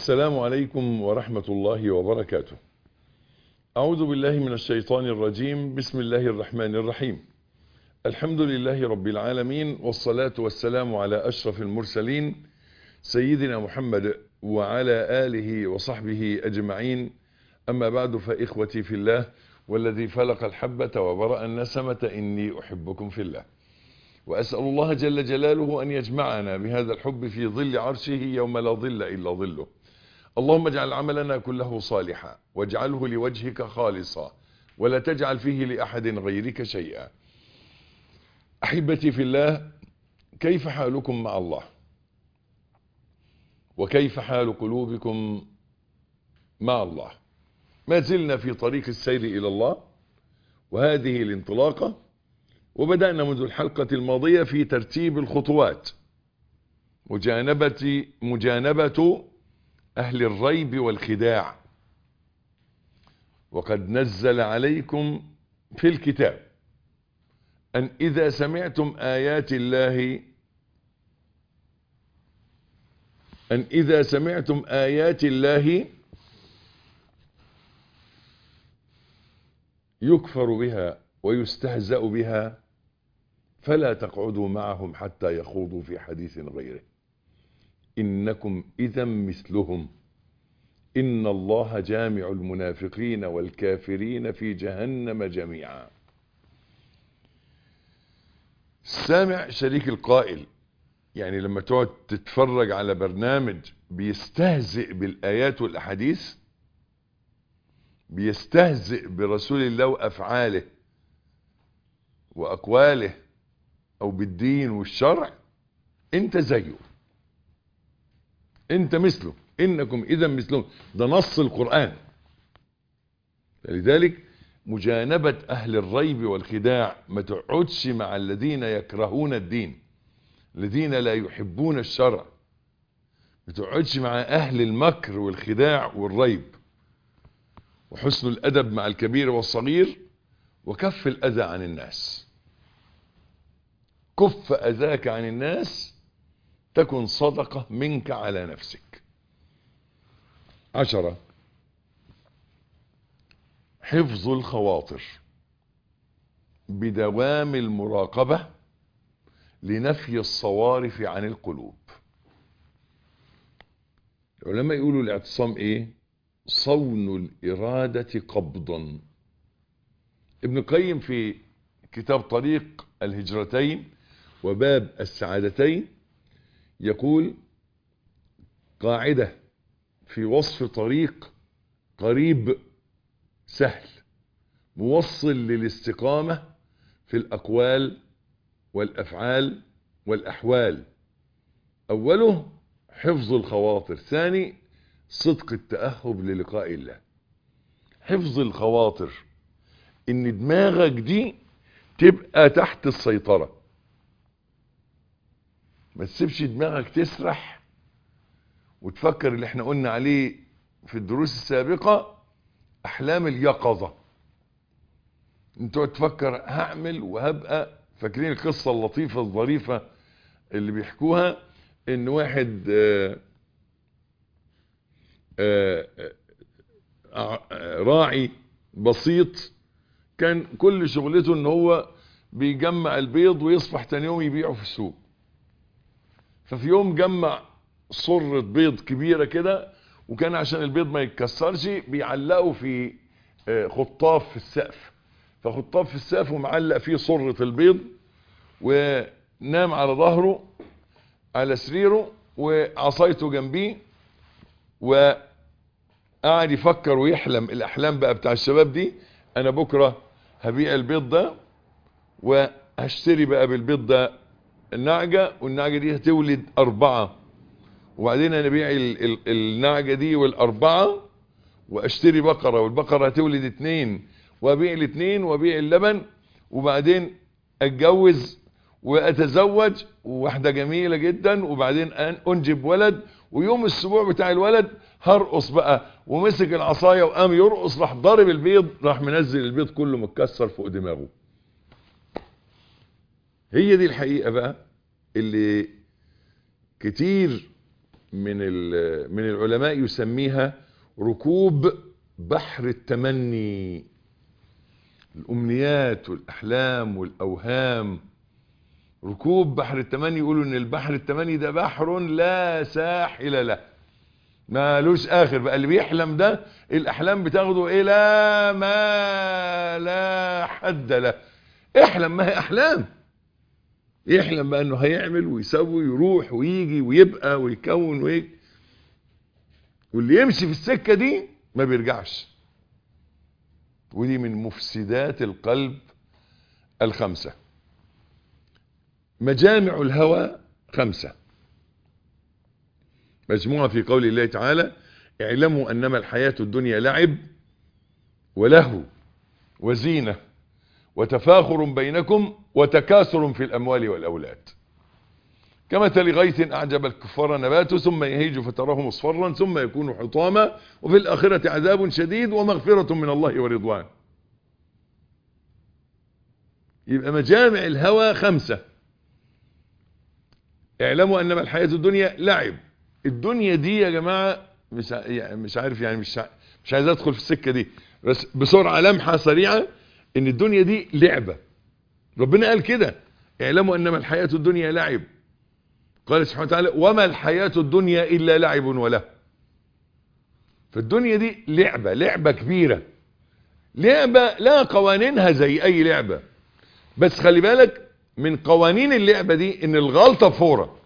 السلام عليكم ورحمة الله وبركاته أعوذ بالله من الشيطان الرجيم بسم الله الرحمن الرحيم الحمد لله رب العالمين والصلاة والسلام على أشرف المرسلين سيدنا محمد وعلى آله وصحبه أجمعين أما بعد فإخوتي في الله والذي فلق الحبة وبرأ النسمة إني أحبكم في الله وأسأل الله جل جلاله أن يجمعنا بهذا الحب في ظل عرشه يوم لا ظل إلا ظله اللهم اجعل عملنا كله صالحا واجعله لوجهك خالصا ولا تجعل فيه لأحد غيرك شيئا أحبتي في الله كيف حالكم مع الله وكيف حال قلوبكم مع الله ما زلنا في طريق السير إلى الله وهذه الانطلاقة وبدأنا منذ الحلقة الماضية في ترتيب الخطوات مجانبة, مجانبة أهل الريب والخداع وقد نزل عليكم في الكتاب أن إذا سمعتم آيات الله أن إذا سمعتم آيات الله يكفر بها ويستهزأ بها فلا تقعدوا معهم حتى يخوضوا في حديث غيره إنكم إذا مثلهم إن الله جامع المنافقين والكافرين في جهنم جميعا سامع شريك القائل يعني لما تقعد تتفرج على برنامج بيستهزئ بالآيات والأحاديث بيستهزئ برسول الله وأفعاله وأقواله أو بالدين والشرع أنت زيه أنت مثله إنكم إذا مثلهم ده نص القرآن لذلك مجانبة أهل الريب والخداع ما تقعدش مع الذين يكرهون الدين الذين لا يحبون الشرع ما تقعدش مع أهل المكر والخداع والريب وحسن الأدب مع الكبير والصغير وكف الأذى عن الناس كف أذاك عن الناس تكن صدقة منك على نفسك عشرة حفظ الخواطر بدوام المراقبة لنفي الصوارف عن القلوب العلماء يقولوا الاعتصام ايه صون الإرادة قبضا ابن القيم في كتاب طريق الهجرتين وباب السعادتين يقول قاعدة في وصف طريق قريب سهل موصل للاستقامة في الأقوال والأفعال والأحوال أوله حفظ الخواطر ثاني صدق التأهب للقاء الله حفظ الخواطر ان دماغك دي تبقى تحت السيطرة ما تسيبش دماغك تسرح وتفكر اللي احنا قلنا عليه في الدروس السابقة احلام اليقظة انت تفكر هعمل وهبقى فاكرين القصة اللطيفة الظريفة اللي بيحكوها ان واحد آآ آآ راعي بسيط كان كل شغلته ان هو بيجمع البيض ويصبح تاني يوم يبيعه في السوق ففي يوم جمع صرة بيض كبيرة كده وكان عشان البيض ما يتكسرش بيعلقه في خطاف في السقف فخطاف في السقف ومعلق فيه صرة البيض ونام على ظهره على سريره وعصايته جنبيه وقعد يفكر ويحلم الاحلام بقى بتاع الشباب دي انا بكرة هبيع البيض ده وهشتري بقى بالبيض ده النعجة والنعجة دي هتولد اربعة وبعدين انا ابيع النعجة دي والاربعة واشتري بقرة والبقرة هتولد اتنين وابيع الاتنين وابيع اللبن وبعدين اتجوز واتزوج واحدة جميلة جدا وبعدين انجب ولد ويوم السبوع بتاع الولد هرقص بقى ومسك العصاية وقام يرقص راح ضارب البيض راح منزل البيض كله متكسر فوق دماغه هي دي الحقيقة بقى اللي كتير من من العلماء يسميها ركوب بحر التمني الامنيات والاحلام والاوهام ركوب بحر التمني يقولوا ان البحر التمني ده بحر لا ساحل له مالوش اخر بقى اللي بيحلم ده الاحلام بتاخده الى ما لا حد له احلم ما هي احلام يحلم بقى انه هيعمل ويسوي ويروح ويجي ويبقى ويكون ويجي واللي يمشي في السكة دي ما بيرجعش ودي من مفسدات القلب الخمسة مجامع الهوى خمسة مجموعة في قول الله تعالى اعلموا انما الحياة الدنيا لعب ولهو وزينة وتفاخر بينكم وتكاثر في الاموال والاولاد كمثل غيث اعجب الكفار نباته ثم يهيج فتراه مصفرا ثم يكون حطاما وفي الاخرة عذاب شديد ومغفرة من الله ورضوان يبقى مجامع الهوى خمسة اعلموا انما الحياة الدنيا لعب الدنيا دي يا جماعة مش يعني مش عارف يعني مش مش عايز ادخل في السكة دي بس بسرعة لمحة سريعة ان الدنيا دي لعبة ربنا قال كده اعلموا انما الحياة الدنيا لعب قال سبحانه وتعالى وما الحياة الدنيا الا لعب وله فالدنيا دي لعبة لعبة كبيرة لعبة لا قوانينها زي اي لعبة بس خلي بالك من قوانين اللعبة دي ان الغلطة فورة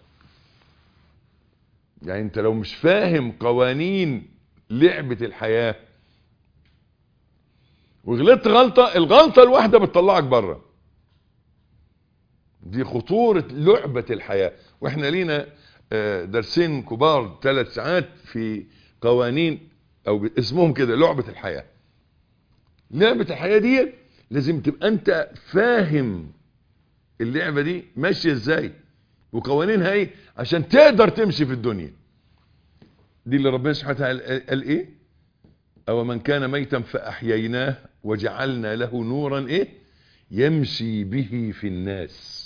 يعني انت لو مش فاهم قوانين لعبة الحياة وغلطت غلطة الغلطة الواحدة بتطلعك بره دي خطورة لعبة الحياة واحنا لينا درسين كبار ثلاث ساعات في قوانين او اسمهم كده لعبة الحياة لعبة الحياة دي لازم تبقى انت فاهم اللعبة دي ماشية ازاي وقوانينها ايه عشان تقدر تمشي في الدنيا دي اللي ربنا سبحانه وتعالى قال ايه او من كان ميتا فاحييناه وجعلنا له نورا ايه يمشي به في الناس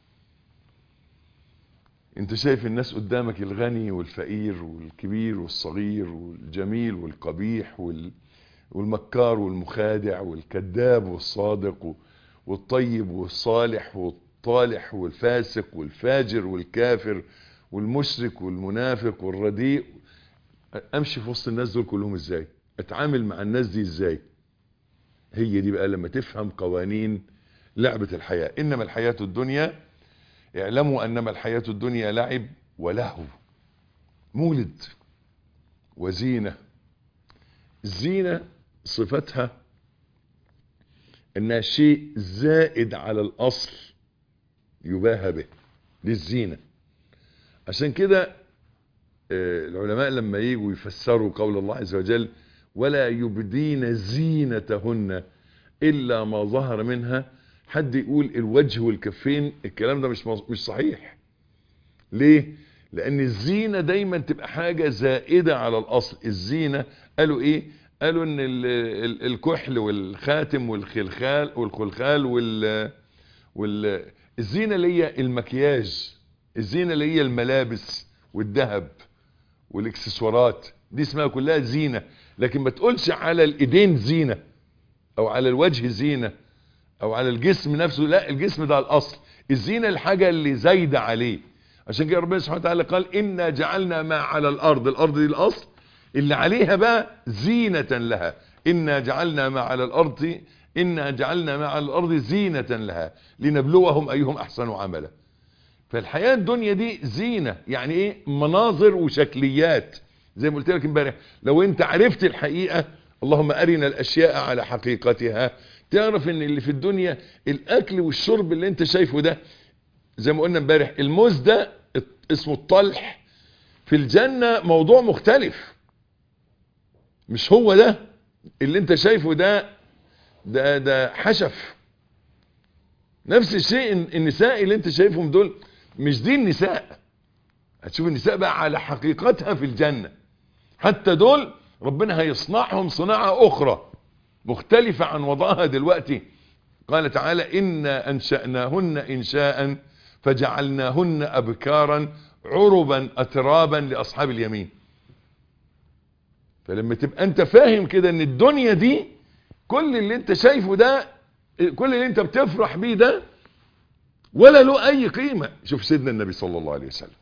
انت شايف الناس قدامك الغني والفقير والكبير والصغير والجميل والقبيح وال... والمكار والمخادع والكذاب والصادق والطيب والصالح والطالح والفاسق والفاجر والكافر والمشرك والمنافق والرديء امشي في وسط الناس دول كلهم ازاي اتعامل مع الناس دي ازاي هي دي بقى لما تفهم قوانين لعبة الحياة انما الحياة الدنيا اعلموا انما الحياة الدنيا لعب ولهو مولد وزينة الزينة صفتها انها شيء زائد على الاصل يباهى به للزينة عشان كده العلماء لما يجوا يفسروا قول الله عز وجل ولا يبدين زينتهن الا ما ظهر منها حد يقول الوجه والكفين الكلام ده مش مش صحيح ليه لان الزينة دايما تبقى حاجة زائدة على الاصل الزينة قالوا ايه قالوا ان الكحل والخاتم والخلخال والخلخال وال وال الزينة اللي هي المكياج الزينة اللي هي الملابس والذهب والاكسسوارات دي اسمها كلها زينة لكن ما تقولش على الايدين زينة او على الوجه زينة او على الجسم نفسه لا الجسم ده الاصل الزينة الحاجة اللي زايدة عليه عشان كده ربنا سبحانه وتعالى قال انا جعلنا ما على الارض الارض دي الاصل اللي عليها بقى زينة لها انا جعلنا ما على الارض انا جعلنا ما على الارض زينة لها لنبلوهم ايهم احسن عملا فالحياة الدنيا دي زينة يعني ايه مناظر وشكليات زي ما قلت لك امبارح لو انت عرفت الحقيقة اللهم ارنا الاشياء على حقيقتها تعرف ان اللي في الدنيا الاكل والشرب اللي انت شايفه ده زي ما قلنا امبارح الموز ده اسمه الطلح في الجنة موضوع مختلف مش هو ده اللي انت شايفه ده ده ده حشف نفس الشيء النساء اللي انت شايفهم دول مش دي النساء هتشوف النساء بقى على حقيقتها في الجنة حتى دول ربنا هيصنعهم صناعة اخرى مختلفة عن وضعها دلوقتي قال تعالى إنا أنشأناهن إنشاء فجعلناهن أبكارا عربا اترابا لاصحاب اليمين فلما تبقى انت فاهم كده ان الدنيا دي كل اللي انت شايفه ده كل اللي انت بتفرح بيه ده ولا له اي قيمة شوف سيدنا النبي صلى الله عليه وسلم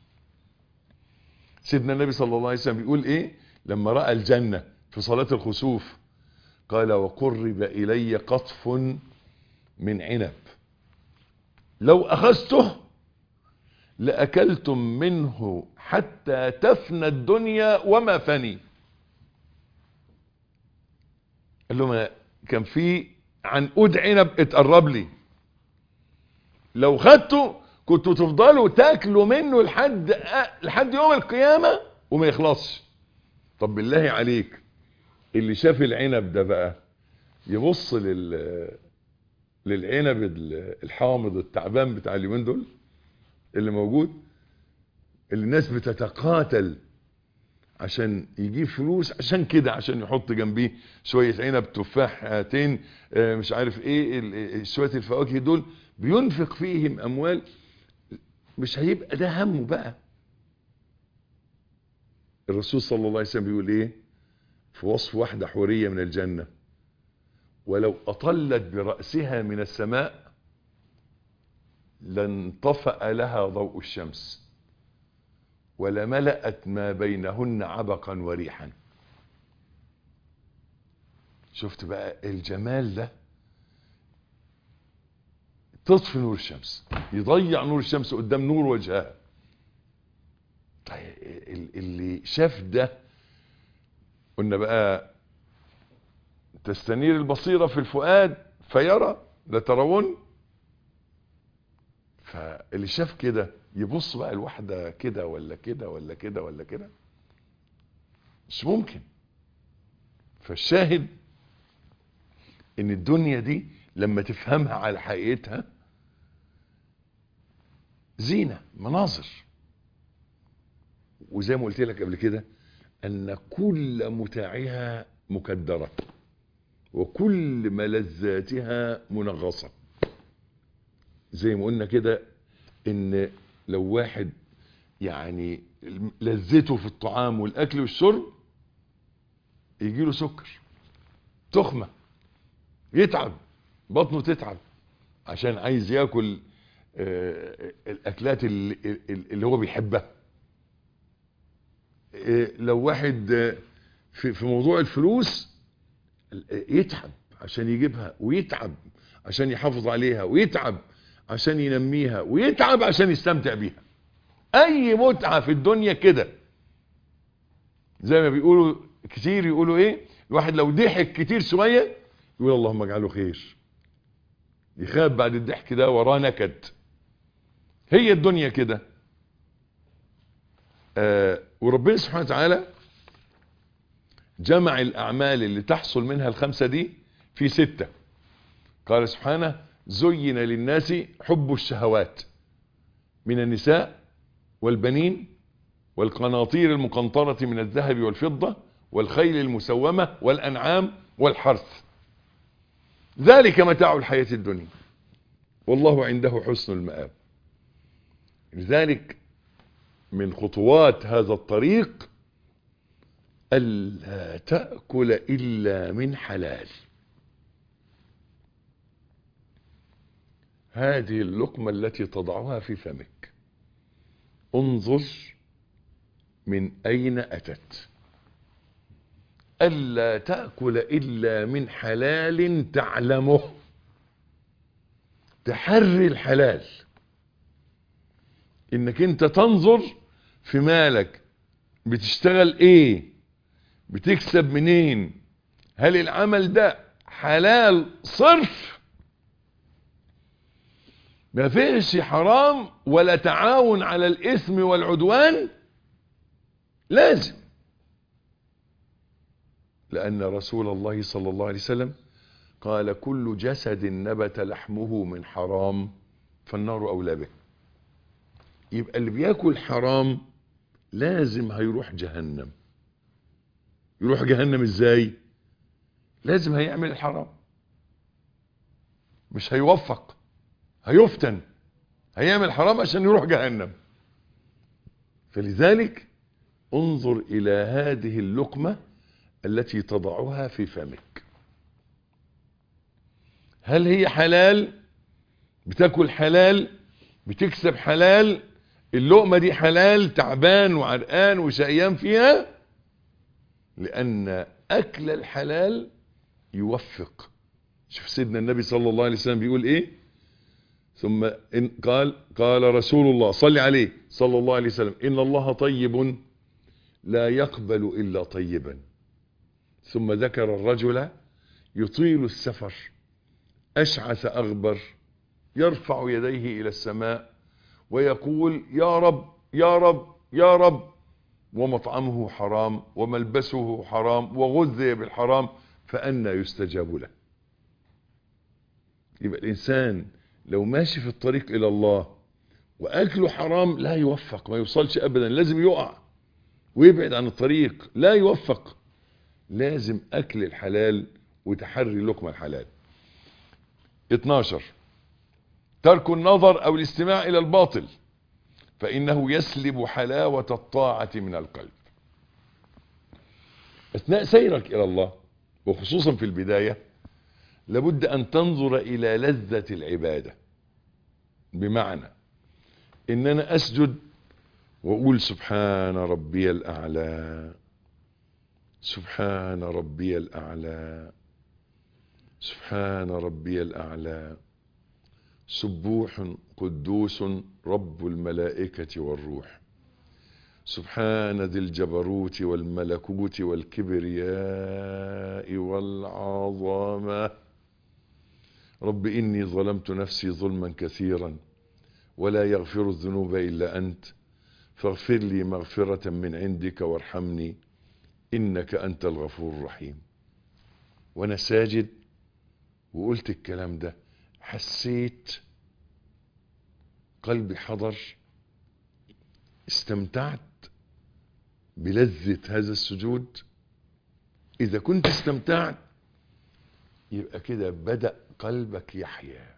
سيدنا النبي صلى الله عليه وسلم بيقول ايه لما رأى الجنة في صلاة الخسوف قال وقرب الي قطف من عنب لو اخذته لاكلتم منه حتى تفنى الدنيا وما فني قال لهم كان في عنقود عنب اتقرب لي لو خدته كنتوا تفضلوا تاكلوا منه لحد لحد يوم القيامة وما يخلصش طب بالله عليك اللي شاف العنب ده بقى يبص لل للعنب الحامض التعبان بتاع اليومين دول اللي موجود اللي الناس بتتقاتل عشان يجيب فلوس عشان كده عشان يحط جنبيه شوية عنب تفاحتين مش عارف ايه شوية الفواكه دول بينفق فيهم اموال مش هيبقى ده همه بقى الرسول صلى الله عليه وسلم بيقول ايه في وصف واحدة حورية من الجنة ولو اطلت برأسها من السماء لانطفأ لها ضوء الشمس ولملأت ما بينهن عبقا وريحا شفت بقى الجمال ده تطفي نور الشمس يضيع نور الشمس قدام نور وجهها طيب اللي شاف ده قلنا بقى تستنير البصيرة في الفؤاد فيرى لترون فاللي شاف كده يبص بقى الواحدة كده ولا كده ولا كده ولا كده مش ممكن فالشاهد ان الدنيا دي لما تفهمها على حقيقتها زينة مناظر وزي ما قلت لك قبل كده ان كل متاعها مكدرة وكل ملذاتها منغصة زي ما قلنا كده ان لو واحد يعني لذته في الطعام والاكل والشرب يجي له سكر تخمة يتعب بطنه تتعب عشان عايز ياكل آه الاكلات اللي, اللي هو بيحبها آه لو واحد آه في, في موضوع الفلوس يتعب عشان يجيبها ويتعب عشان يحافظ عليها ويتعب عشان ينميها ويتعب عشان يستمتع بيها اي متعة في الدنيا كده زي ما بيقولوا كتير يقولوا ايه الواحد لو ضحك كتير شوية يقول اللهم اجعله خير يخاف بعد الضحك ده وراه نكد هي الدنيا كده آه وربنا سبحانه وتعالى جمع الاعمال اللي تحصل منها الخمسة دي في ستة قال سبحانه زين للناس حب الشهوات من النساء والبنين والقناطير المقنطرة من الذهب والفضة والخيل المسومة والأنعام والحرث ذلك متاع الحياة الدنيا والله عنده حسن المآب لذلك من خطوات هذا الطريق ألا تأكل إلا من حلال هذه اللقمة التي تضعها في فمك انظر من أين أتت ألا تأكل إلا من حلال تعلمه تحري الحلال انك انت تنظر في مالك بتشتغل ايه بتكسب منين هل العمل ده حلال صرف ما فيش حرام ولا تعاون على الاثم والعدوان لازم لان رسول الله صلى الله عليه وسلم قال كل جسد نبت لحمه من حرام فالنار اولى به يبقى اللي بياكل حرام لازم هيروح جهنم يروح جهنم ازاي لازم هيعمل الحرام مش هيوفق هيفتن هيعمل حرام عشان يروح جهنم فلذلك انظر إلى هذه اللقمة التي تضعها في فمك هل هي حلال بتاكل حلال بتكسب حلال اللقمة دي حلال تعبان وعرقان وشقيان فيها لأن أكل الحلال يوفق شوف سيدنا النبي صلى الله عليه وسلم بيقول ايه ثم إن قال قال رسول الله صلى عليه صلى الله عليه وسلم إن الله طيب لا يقبل إلا طيبا ثم ذكر الرجل يطيل السفر أشعث أغبر يرفع يديه إلى السماء ويقول يا رب يا رب يا رب ومطعمه حرام وملبسه حرام وغذي بالحرام فأنى يستجاب له يبقى الإنسان لو ماشي في الطريق إلى الله وأكله حرام لا يوفق ما يوصلش أبدا لازم يقع ويبعد عن الطريق لا يوفق لازم أكل الحلال وتحري لقمة الحلال 12 ترك النظر أو الاستماع إلى الباطل فإنه يسلب حلاوة الطاعة من القلب أثناء سيرك إلى الله وخصوصا في البداية لابد أن تنظر إلى لذة العبادة بمعنى إن أنا أسجد وأقول سبحان ربي الأعلى سبحان ربي الأعلى سبحان ربي الأعلى سبوح قدوس رب الملائكة والروح سبحان ذي الجبروت والملكوت والكبرياء والعظمة رب إني ظلمت نفسي ظلما كثيرا ولا يغفر الذنوب إلا أنت فاغفر لي مغفرة من عندك وارحمني إنك أنت الغفور الرحيم وأنا ساجد وقلت الكلام ده حسيت قلبي حضر استمتعت بلذة هذا السجود إذا كنت استمتعت يبقى كده بدأ قلبك يحيا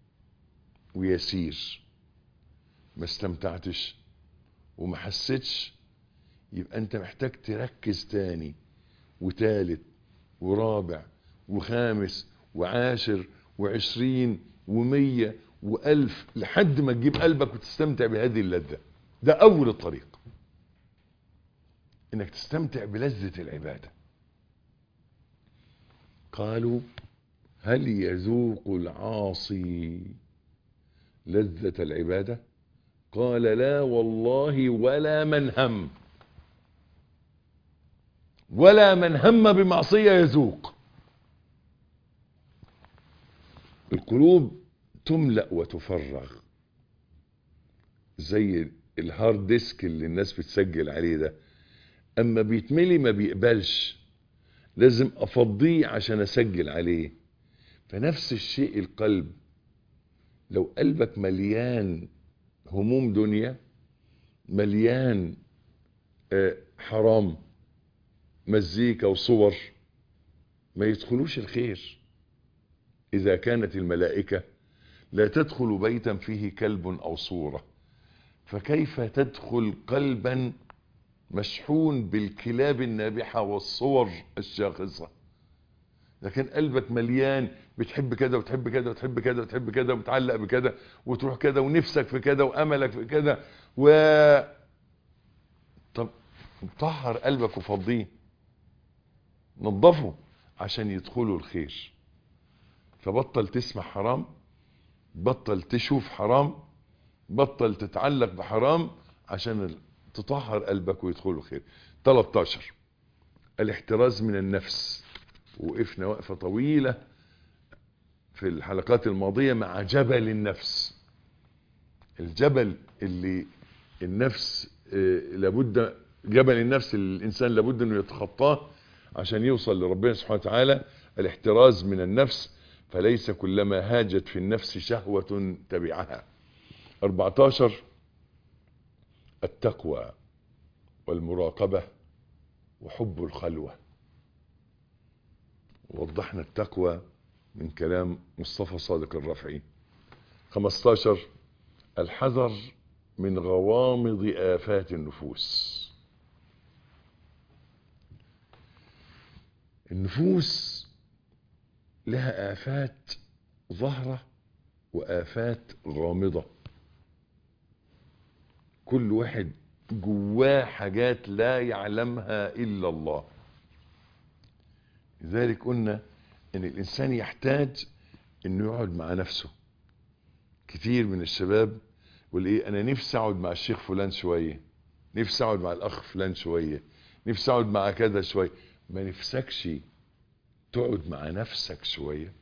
ويسير ما استمتعتش وما حسيتش يبقى انت محتاج تركز تاني وتالت ورابع وخامس وعاشر وعشرين ومية وألف لحد ما تجيب قلبك وتستمتع بهذه اللذة ده أول الطريق إنك تستمتع بلذة العبادة قالوا هل يذوق العاصي لذة العبادة قال لا والله ولا من هم ولا من هم بمعصية يذوق القلوب تملأ وتفرغ زي الهارد ديسك اللي الناس بتسجل عليه ده اما بيتملي ما بيقبلش لازم افضيه عشان اسجل عليه فنفس الشيء القلب لو قلبك مليان هموم دنيا مليان آه، حرام مزيكا وصور ما يدخلوش الخير إذا كانت الملائكة لا تدخل بيتا فيه كلب أو صورة فكيف تدخل قلبا مشحون بالكلاب النابحة والصور الشاخصة لكن قلبك مليان بتحب كده وتحب كده وتحب كده وتحب كده وتعلق بكده وتروح كده ونفسك في كده واملك في كده و طب طهر قلبك وفضيه نظفه عشان يدخلوا الخير فبطل تسمع حرام بطل تشوف حرام بطل تتعلق بحرام عشان تطهر قلبك ويدخلوا خير 13 الاحتراز من النفس وقفنا وقفة طويلة في الحلقات الماضية مع جبل النفس الجبل اللي النفس آه، لابد جبل النفس اللي الإنسان لابد أنه يتخطاه عشان يوصل لربنا سبحانه وتعالى الاحتراز من النفس فليس كلما هاجت في النفس شهوة تبعها 14 التقوى والمراقبة وحب الخلوة وضحنا التقوى من كلام مصطفى صادق الرفعي 15 الحذر من غوامض آفات النفوس النفوس لها آفات ظاهرة وآفات غامضة كل واحد جواه حاجات لا يعلمها إلا الله لذلك قلنا ان الانسان يحتاج انه يقعد مع نفسه كتير من الشباب يقول ايه انا نفسي اقعد مع الشيخ فلان شويه نفسي اقعد مع الاخ فلان شويه نفسي اقعد مع كذا شويه ما نفسكش تقعد مع نفسك شويه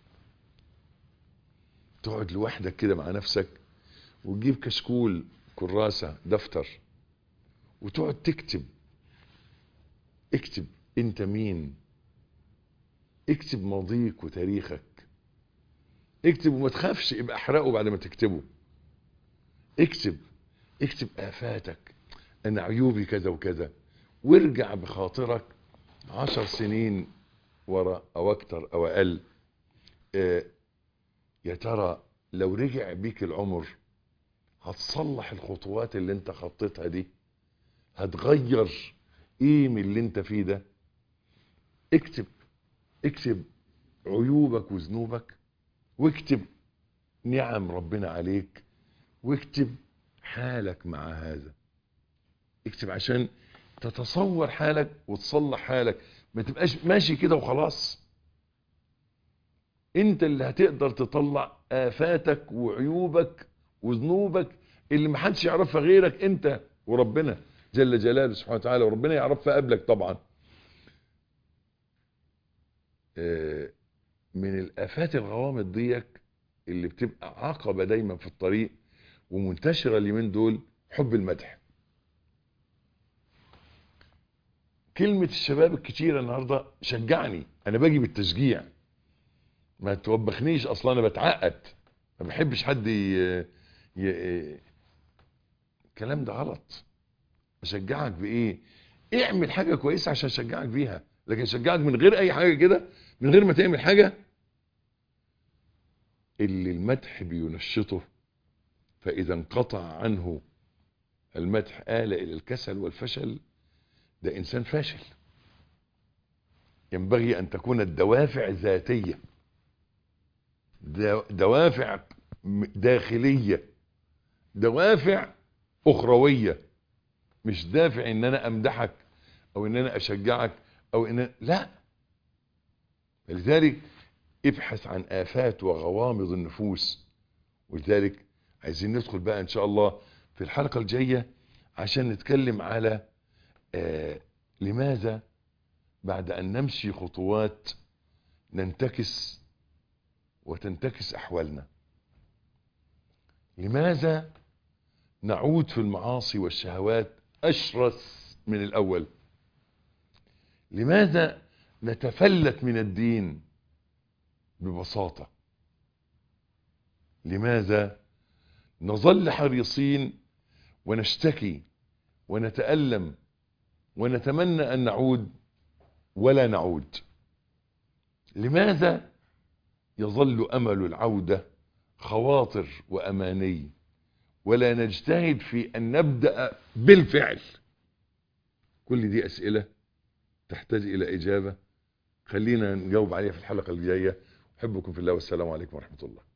تقعد لوحدك كده مع نفسك وتجيب كشكول كراسه دفتر وتقعد تكتب اكتب انت مين اكتب ماضيك وتاريخك اكتب وما تخافش ابقى احرقه بعد ما تكتبه اكتب اكتب آفاتك انا عيوبي كذا وكذا وارجع بخاطرك عشر سنين ورا او اكتر او اقل اه يا ترى لو رجع بيك العمر هتصلح الخطوات اللي انت خطيتها دي هتغير ايه من اللي انت فيه ده اكتب اكتب عيوبك وذنوبك واكتب نعم ربنا عليك واكتب حالك مع هذا اكتب عشان تتصور حالك وتصلح حالك ما تبقاش ماشي كده وخلاص انت اللي هتقدر تطلع آفاتك وعيوبك وذنوبك اللي محدش يعرفها غيرك انت وربنا جل جلاله سبحانه وتعالى وربنا يعرفها قبلك طبعا من الآفات الغوامض ديك اللي بتبقى عقبة دايما في الطريق ومنتشرة اليومين دول حب المدح كلمة الشباب الكتيرة النهاردة شجعني انا باجي بالتشجيع ما توبخنيش اصلا انا بتعقد ما بحبش حد ي... ي... الكلام ده غلط اشجعك بايه اعمل حاجة كويسة عشان اشجعك بيها لكن اشجعك من غير اي حاجة كده من غير ما تعمل حاجة اللي المدح بينشطه فاذا انقطع عنه المدح آل الى الكسل والفشل ده انسان فاشل ينبغي ان تكون الدوافع ذاتية دوافع داخلية دوافع اخروية مش دافع ان انا امدحك او ان انا اشجعك او ان أنا لا لذلك ابحث عن آفات وغوامض النفوس ولذلك عايزين ندخل بقى ان شاء الله في الحلقة الجاية عشان نتكلم على آه لماذا بعد ان نمشي خطوات ننتكس وتنتكس احوالنا لماذا نعود في المعاصي والشهوات اشرس من الاول لماذا نتفلت من الدين ببساطة لماذا نظل حريصين ونشتكي ونتألم ونتمنى أن نعود ولا نعود لماذا يظل أمل العودة خواطر وأماني ولا نجتهد في أن نبدأ بالفعل كل دي أسئلة تحتاج إلى إجابة خلينا نجاوب عليها في الحلقة الجاية أحبكم في الله والسلام عليكم ورحمة الله